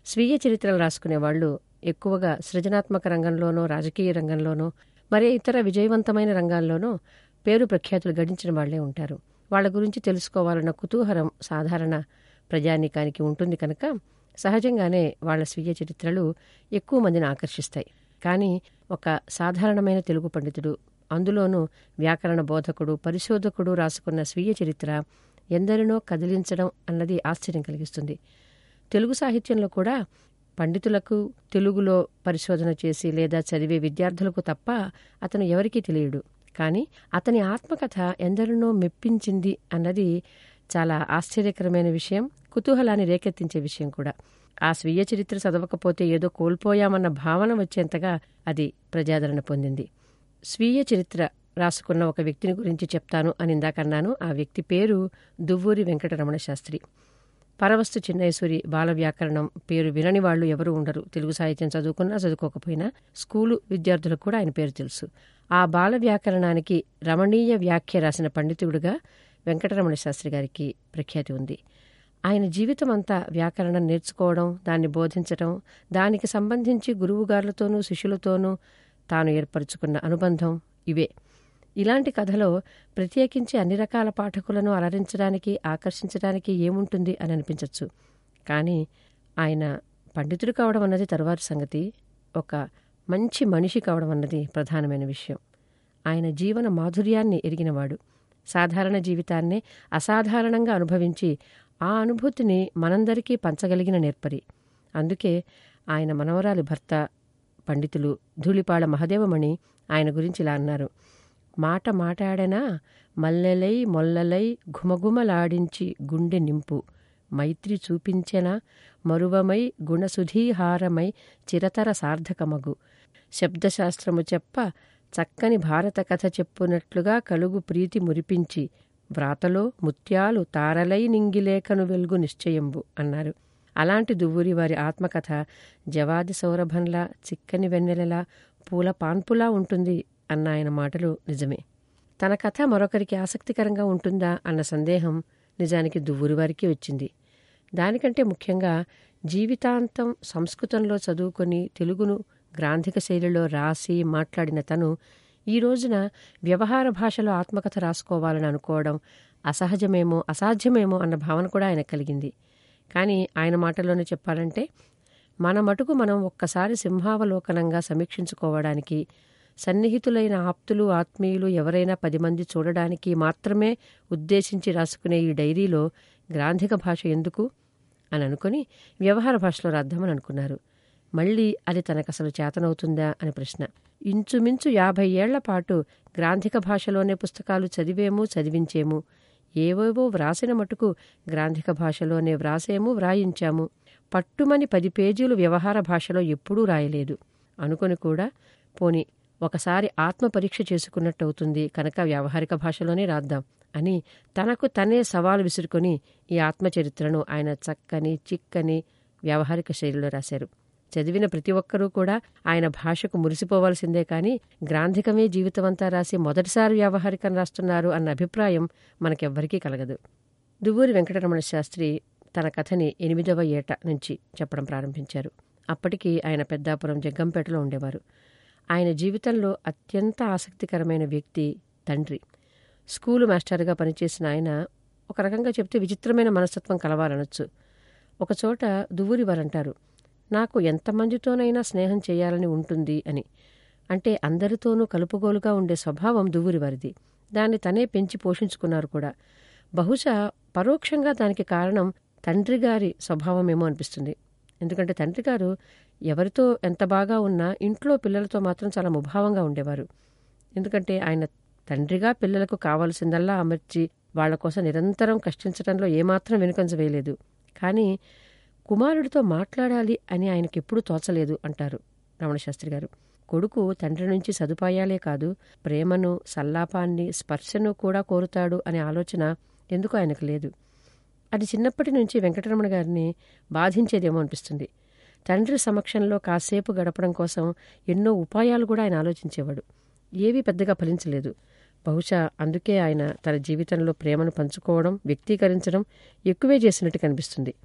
స్వీయ చరిత్రలు రాసుకునే వాళ్ళు ఎక్కువగా సృజనాత్మక రంగంలోనో రాజకీయ రంగంలోనో మరే ఇతర విజయవంతమైన రంగాల్లోనో పేరు ప్రఖ్యాతులు గడించిన వాళ్లే ఉంటారు వాళ్ళ గురించి తెలుసుకోవాలన్న కుతూహలం సాధారణ ప్రజానీకానికి ఉంటుంది కనుక సహజంగానే వాళ్ళ స్వీయ చరిత్రలు ఎక్కువ మందిని ఆకర్షిస్తాయి కానీ ఒక సాధారణమైన తెలుగు పండితుడు అందులోనూ వ్యాకరణ బోధకుడు పరిశోధకుడు రాసుకున్న స్వీయ చరిత్ర ఎందరినో కదిలించడం అన్నది ఆశ్చర్యం కలిగిస్తుంది తెలుగు సాహిత్యంలో కూడా పండితులకు తెలుగులో పరిశోధన చేసి లేదా చదివే విద్యార్థులకు తప్ప అతను ఎవరికీ తెలియడు కానీ అతని ఆత్మకథ ఎందరినో మెప్పించింది అన్నది చాలా ఆశ్చర్యకరమైన విషయం కుతూహలాన్ని రేకెత్తించే విషయం కూడా ఆ స్వీయ చరిత్ర చదవకపోతే ఏదో కోల్పోయామన్న భావన వచ్చేంతగా అది ప్రజాదరణ పొందింది స్వీయ చరిత్ర రాసుకున్న ఒక వ్యక్తిని గురించి చెప్తాను అని ఇందాకన్నాను ఆ వ్యక్తి పేరు దువ్వూరి వెంకటరమణ శాస్త్రి పరవస్తు చిన్నేశ్వరి బాల వ్యాకరణం పేరు వినని వాళ్ళు ఎవరు ఉండరు తెలుగు సాహిత్యం చదువుకున్నా చదువుకోకపోయినా స్కూలు విద్యార్థులకు కూడా ఆయన పేరు తెలుసు ఆ బాల వ్యాకరణానికి రమణీయ వ్యాఖ్య రాసిన పండితుడిగా వెంకటరమణ శాస్త్రి గారికి ప్రఖ్యాతి ఉంది ఆయన జీవితం అంతా వ్యాకరణం నేర్చుకోవడం దాన్ని బోధించడం దానికి సంబంధించి గురువుగారులతోనూ శిష్యులతోనూ తాను ఏర్పరచుకున్న అనుబంధం ఇవే ఇలాంటి కథలో ప్రత్యేకించి అన్ని రకాల పాఠకులను అలరించడానికి ఆకర్షించడానికి ఏముంటుంది అని అనిపించవచ్చు కానీ ఆయన పండితుడు కావడం అన్నది తరువాతి సంగతి ఒక మంచి మనిషి కావడం అన్నది ప్రధానమైన విషయం ఆయన జీవన మాధుర్యాన్ని ఎరిగినవాడు సాధారణ జీవితాన్నే అసాధారణంగా అనుభవించి ఆ అనుభూతిని మనందరికీ పంచగలిగిన నేర్పరి అందుకే ఆయన మనవరాలి భర్త పండితులు ధూళిపాళ మహదేవమణి ఆయన గురించి ఇలా అన్నారు మాట మాటాడనా మల్లెలై మొల్లలై ఘుమఘుమలాడించి గుండె నింపు మైత్రి చూపించెన మరువమై గుణసుధీహారమై చిరతర సార్థకమగు శబ్దశాస్త్రము చెప్ప చక్కని భారత కథ చెప్పునట్లుగా కలుగు ప్రీతి మురిపించి వ్రాతలో ముత్యాలు తారలై నింగిలేఖను వెలుగు నిశ్చయంబు అన్నారు అలాంటి దువ్వూరి వారి ఆత్మకథ జవాది సౌరభంలా చిక్కని వెన్నెలలా పూల పాన్పులా ఉంటుంది అన్న ఆయన మాటలు నిజమే తన కథ మరొకరికి ఆసక్తికరంగా ఉంటుందా అన్న సందేహం నిజానికి దువ్వూరి వారికి వచ్చింది దానికంటే ముఖ్యంగా జీవితాంతం సంస్కృతంలో చదువుకొని తెలుగును గ్రాంధిక శైలిలో రాసి మాట్లాడిన తను ఈ రోజున వ్యవహార భాషలో ఆత్మకథ రాసుకోవాలని అనుకోవడం అసహజమేమో అసాధ్యమేమో అన్న భావన కూడా ఆయన కలిగింది కానీ ఆయన మాటల్లోనే చెప్పాలంటే మన మటుకు మనం ఒక్కసారి సింహావలోకనంగా సమీక్షించుకోవడానికి సన్నిహితులైన ఆప్తులు ఆత్మీయులు ఎవరైనా పది మంది చూడడానికి మాత్రమే ఉద్దేశించి రాసుకునే ఈ డైరీలో గ్రాంధిక భాష ఎందుకు అని అనుకుని వ్యవహార భాషలో రాద్దామని అనుకున్నారు మళ్ళీ అది తనకసలు చేతనవుతుందా అని ప్రశ్న ఇంచుమించు యాభై ఏళ్ల పాటు గ్రాంధిక భాషలోనే పుస్తకాలు చదివేము చదివించేము ఏవేవో వ్రాసిన మటుకు గ్రాంధిక భాషలోనే వ్రాసేము వ్రాయించాము పట్టుమని పది పేజీలు వ్యవహార భాషలో ఎప్పుడూ రాయలేదు అనుకుని కూడా పోని ఒకసారి ఆత్మ పరీక్ష చేసుకున్నట్టు అవుతుంది కనుక వ్యావహారిక భాషలోనే రాద్దాం అని తనకు తనే సవాలు విసురుకొని ఈ ఆత్మచరిత్రను ఆయన చక్కని చిక్కని వ్యావహారిక శైలిలో రాశారు చదివిన ప్రతి ఒక్కరూ కూడా ఆయన భాషకు మురిసిపోవాల్సిందే కానీ గ్రాంధికమే జీవితమంతా రాసి మొదటిసారి వ్యావహారికం రాస్తున్నారు అన్న అభిప్రాయం మనకెవ్వరికీ కలగదు దువ్వూరి వెంకటరమణ శాస్త్రి తన కథని ఎనిమిదవ ఏట నుంచి చెప్పడం ప్రారంభించారు అప్పటికి ఆయన పెద్దాపురం జగ్గంపేటలో ఉండేవారు ఆయన జీవితంలో అత్యంత ఆసక్తికరమైన వ్యక్తి తండ్రి స్కూలు మాస్టర్గా పనిచేసిన ఆయన ఒక రకంగా చెప్తే విచిత్రమైన మనస్తత్వం కలవాలనొచ్చు ఒకచోట దువ్వూరి వారంటారు నాకు ఎంతమందితోనైనా స్నేహం చేయాలని ఉంటుంది అని అంటే అందరితోనూ కలుపుగోలుగా ఉండే స్వభావం దువ్వూరి వారిది దాన్ని తనే పెంచి పోషించుకున్నారు కూడా బహుశా పరోక్షంగా దానికి కారణం తండ్రి గారి స్వభావమేమో అనిపిస్తుంది ఎందుకంటే తండ్రి గారు ఎవరితో ఎంత బాగా ఉన్నా ఇంట్లో పిల్లలతో మాత్రం చాలా ముభావంగా ఉండేవారు ఎందుకంటే ఆయన తండ్రిగా పిల్లలకు కావలసిందల్లా అమర్చి వాళ్ల కోసం నిరంతరం కష్టించడంలో ఏమాత్రం వెనుకంజ వేయలేదు కానీ కుమారుడితో మాట్లాడాలి అని ఆయనకి ఎప్పుడూ తోచలేదు అంటారు రమణశాస్త్రి గారు కొడుకు తండ్రి నుంచి సదుపాయాలే కాదు ప్రేమను సల్లాపాన్ని స్పర్శను కూడా కోరుతాడు అనే ఆలోచన ఎందుకు ఆయనకు లేదు అది చిన్నప్పటి నుంచి వెంకటరమణ గారిని బాధించేదేమో అనిపిస్తుంది తండ్రి సమక్షంలో కాసేపు గడపడం కోసం ఎన్నో ఉపాయాలు కూడా ఆయన ఆలోచించేవాడు ఏవీ పెద్దగా ఫలించలేదు బహుశా అందుకే ఆయన తన జీవితంలో ప్రేమను పంచుకోవడం వ్యక్తీకరించడం ఎక్కువే చేసినట్టు కనిపిస్తుంది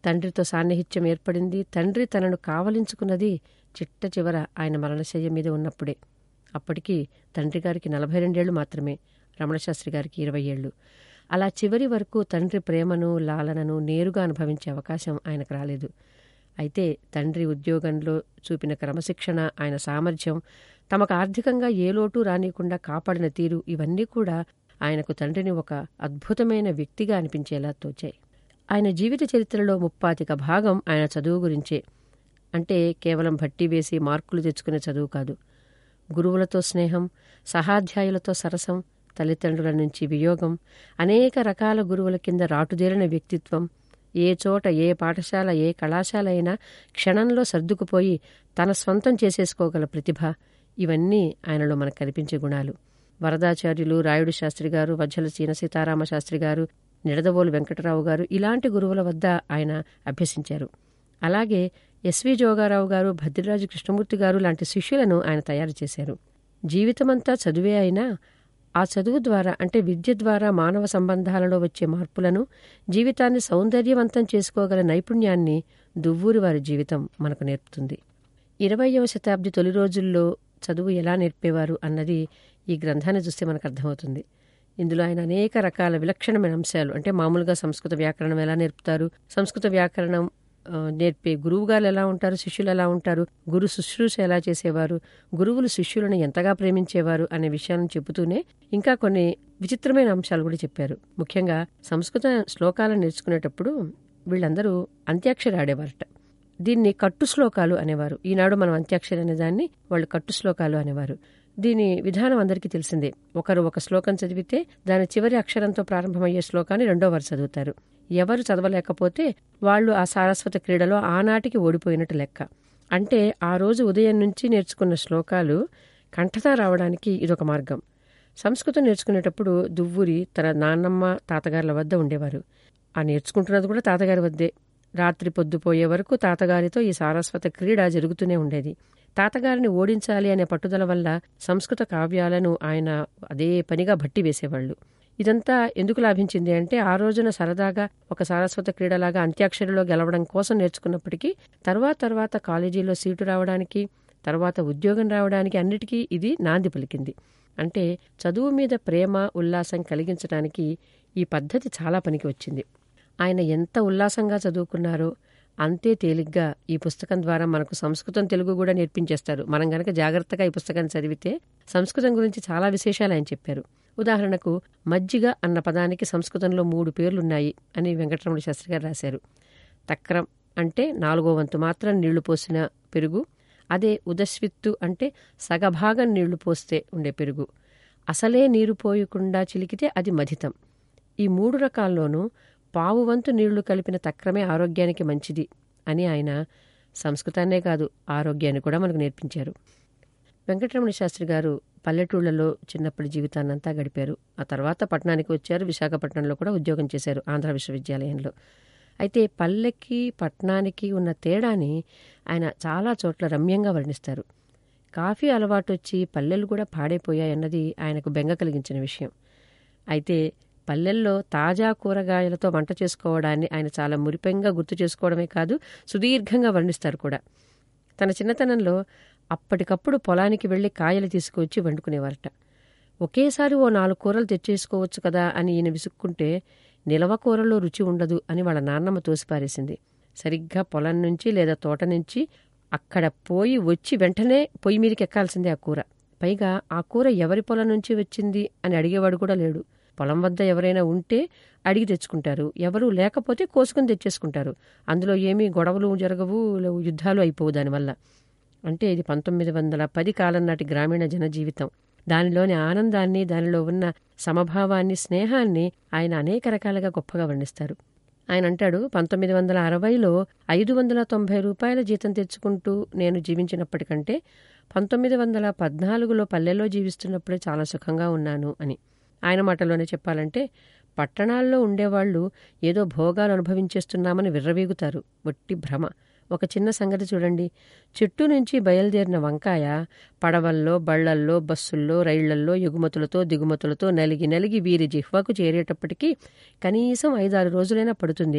తండ్రితో సాన్నిహిత్యం ఏర్పడింది తండ్రి తనను కావలించుకున్నది చిట్ట చివర ఆయన మరణశయ్య మీద ఉన్నప్పుడే అప్పటికి తండ్రి గారికి నలభై రెండేళ్లు మాత్రమే రమణశాస్త్రి గారికి ఇరవై ఏళ్ళు అలా చివరి వరకు తండ్రి ప్రేమను లాలనను నేరుగా అనుభవించే అవకాశం ఆయనకు రాలేదు అయితే తండ్రి ఉద్యోగంలో చూపిన క్రమశిక్షణ ఆయన సామర్థ్యం తమకు ఆర్థికంగా ఏ లోటు రానియకుండా కాపాడిన తీరు ఇవన్నీ కూడా ఆయనకు తండ్రిని ఒక అద్భుతమైన వ్యక్తిగా అనిపించేలా తోచాయి ఆయన జీవిత చరిత్రలో ముప్పాతిక భాగం ఆయన చదువు గురించే అంటే కేవలం భట్టి వేసి మార్కులు తెచ్చుకునే చదువు కాదు గురువులతో స్నేహం సహాధ్యాయులతో సరసం తల్లిదండ్రుల నుంచి వియోగం అనేక రకాల గురువుల కింద రాటుదేలిన వ్యక్తిత్వం ఏ చోట ఏ పాఠశాల ఏ కళాశాల అయినా క్షణంలో సర్దుకుపోయి తన స్వంతం చేసేసుకోగల ప్రతిభ ఇవన్నీ ఆయనలో మనకు కనిపించే గుణాలు వరదాచార్యులు రాయుడు శాస్త్రి గారు వజ్జల చీన సీతారామ శాస్త్రి గారు నిడదవోలు వెంకటరావు గారు ఇలాంటి గురువుల వద్ద ఆయన అభ్యసించారు అలాగే ఎస్వి జోగారావు గారు భద్రరాజు కృష్ణమూర్తి గారు లాంటి శిష్యులను ఆయన తయారు చేశారు జీవితమంతా చదువే అయినా ఆ చదువు ద్వారా అంటే విద్య ద్వారా మానవ సంబంధాలలో వచ్చే మార్పులను జీవితాన్ని సౌందర్యవంతం చేసుకోగల నైపుణ్యాన్ని దువ్వూరి వారి జీవితం మనకు నేర్పుతుంది ఇరవయవ శతాబ్ది తొలి రోజుల్లో చదువు ఎలా నేర్పేవారు అన్నది ఈ గ్రంథాన్ని చూస్తే మనకు అర్థమవుతుంది ఇందులో ఆయన అనేక రకాల విలక్షణమైన అంశాలు అంటే మామూలుగా సంస్కృత వ్యాకరణం ఎలా నేర్పుతారు సంస్కృత వ్యాకరణం ఆ, నేర్పే గురువుగారు ఎలా ఉంటారు శిష్యులు ఎలా ఉంటారు గురు శుశ్రూష ఎలా చేసేవారు గురువులు శిష్యులను ఎంతగా ప్రేమించేవారు అనే విషయాలను చెబుతూనే ఇంకా కొన్ని విచిత్రమైన అంశాలు కూడా చెప్పారు ముఖ్యంగా సంస్కృత శ్లోకాలను నేర్చుకునేటప్పుడు వీళ్ళందరూ అంత్యాక్షరి ఆడేవారట దీన్ని కట్టు శ్లోకాలు అనేవారు ఈనాడు మనం అంత్యాక్షరి అనే దాన్ని వాళ్ళు కట్టు శ్లోకాలు అనేవారు దీని విధానం అందరికీ తెలిసిందే ఒకరు ఒక శ్లోకం చదివితే దాని చివరి అక్షరంతో ప్రారంభమయ్యే శ్లోకాన్ని రెండో వారు చదువుతారు ఎవరు చదవలేకపోతే వాళ్ళు ఆ సారస్వత క్రీడలో ఆనాటికి ఓడిపోయినట్టు లెక్క అంటే ఆ రోజు ఉదయం నుంచి నేర్చుకున్న శ్లోకాలు కంఠతా రావడానికి ఇదొక మార్గం సంస్కృతం నేర్చుకునేటప్పుడు దువ్వూరి తన నాన్నమ్మ తాతగారుల వద్ద ఉండేవారు ఆ నేర్చుకుంటున్నది కూడా తాతగారి వద్దే రాత్రి పొద్దుపోయే వరకు తాతగారితో ఈ సారస్వత క్రీడ జరుగుతూనే ఉండేది తాతగారిని ఓడించాలి అనే పట్టుదల వల్ల సంస్కృత కావ్యాలను ఆయన అదే పనిగా భట్టి వేసేవాళ్ళు ఇదంతా ఎందుకు లాభించింది అంటే ఆ రోజున సరదాగా ఒక సారస్వత క్రీడలాగా అంత్యాక్షరిలో గెలవడం కోసం నేర్చుకున్నప్పటికీ తర్వాత తర్వాత కాలేజీలో సీటు రావడానికి తర్వాత ఉద్యోగం రావడానికి అన్నిటికీ ఇది నాంది పలికింది అంటే చదువు మీద ప్రేమ ఉల్లాసం కలిగించడానికి ఈ పద్ధతి చాలా పనికి వచ్చింది ఆయన ఎంత ఉల్లాసంగా చదువుకున్నారో అంతే తేలిగ్గా ఈ పుస్తకం ద్వారా మనకు సంస్కృతం తెలుగు కూడా నేర్పించేస్తారు మనం గనక జాగ్రత్తగా ఈ పుస్తకాన్ని చదివితే సంస్కృతం గురించి చాలా విశేషాలు ఆయన చెప్పారు ఉదాహరణకు మజ్జిగ అన్న పదానికి సంస్కృతంలో మూడు పేర్లున్నాయి అని వెంకటరమణ శాస్త్రి గారు రాశారు తక్రం అంటే నాలుగో వంతు మాత్రం నీళ్లు పోసిన పెరుగు అదే ఉదస్విత్తు అంటే సగభాగం నీళ్లు పోస్తే ఉండే పెరుగు అసలే నీరు పోయకుండా చిలికితే అది మధితం ఈ మూడు రకాల్లోనూ పావు వంతు నీళ్లు కలిపిన తక్రమే ఆరోగ్యానికి మంచిది అని ఆయన సంస్కృతాన్నే కాదు ఆరోగ్యాన్ని కూడా మనకు నేర్పించారు వెంకటరమణ శాస్త్రి గారు పల్లెటూళ్లలో చిన్నప్పటి జీవితాన్నంతా గడిపారు ఆ తర్వాత పట్టణానికి వచ్చారు విశాఖపట్నంలో కూడా ఉద్యోగం చేశారు ఆంధ్ర విశ్వవిద్యాలయంలో అయితే పల్లెకి పట్టణానికి ఉన్న తేడాని ఆయన చాలా చోట్ల రమ్యంగా వర్ణిస్తారు కాఫీ అలవాటు వచ్చి పల్లెలు కూడా పాడైపోయాయన్నది ఆయనకు బెంగ కలిగించిన విషయం అయితే పల్లెల్లో తాజా కూరగాయలతో వంట చేసుకోవడాన్ని ఆయన చాలా మురిపెంగా గుర్తు చేసుకోవడమే కాదు సుదీర్ఘంగా వర్ణిస్తారు కూడా తన చిన్నతనంలో అప్పటికప్పుడు పొలానికి వెళ్లి కాయలు తీసుకువచ్చి వండుకునేవారట ఒకేసారి ఓ నాలుగు కూరలు తెచ్చేసుకోవచ్చు కదా అని ఈయన విసుక్కుంటే నిలవ కూరలో రుచి ఉండదు అని వాళ్ళ నాన్నమ్మ తోసిపారేసింది సరిగ్గా పొలం నుంచి లేదా తోట నుంచి అక్కడ పోయి వచ్చి వెంటనే పొయ్యి మీదకి ఎక్కాల్సిందే ఆ కూర పైగా ఆ కూర ఎవరి పొలం నుంచి వచ్చింది అని అడిగేవాడు కూడా లేడు పొలం వద్ద ఎవరైనా ఉంటే అడిగి తెచ్చుకుంటారు ఎవరు లేకపోతే కోసుకుని తెచ్చేసుకుంటారు అందులో ఏమీ గొడవలు జరగవు లేవు యుద్ధాలు అయిపోవు దానివల్ల అంటే ఇది పంతొమ్మిది వందల పది కాలం నాటి గ్రామీణ జనజీవితం దానిలోని ఆనందాన్ని దానిలో ఉన్న సమభావాన్ని స్నేహాన్ని ఆయన అనేక రకాలుగా గొప్పగా వర్ణిస్తారు ఆయన అంటాడు పంతొమ్మిది వందల అరవైలో ఐదు వందల తొంభై రూపాయల జీతం తెచ్చుకుంటూ నేను జీవించినప్పటికంటే పంతొమ్మిది వందల పద్నాలుగులో పల్లెల్లో జీవిస్తున్నప్పుడే చాలా సుఖంగా ఉన్నాను అని ఆయన మాటలోనే చెప్పాలంటే పట్టణాల్లో ఉండేవాళ్లు ఏదో భోగాలు అనుభవించేస్తున్నామని విర్రవీగుతారు వట్టి భ్రమ ఒక చిన్న సంగతి చూడండి చెట్టు నుంచి బయలుదేరిన వంకాయ పడవల్లో బళ్లల్లో బస్సుల్లో రైళ్లల్లో ఎగుమతులతో దిగుమతులతో నలిగి నలిగి వీరి జిహ్వకు చేరేటప్పటికీ కనీసం ఐదారు రోజులైనా పడుతుంది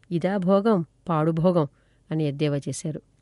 ఇదా భోగం పాడు భోగం అని ఎద్దేవా చేశారు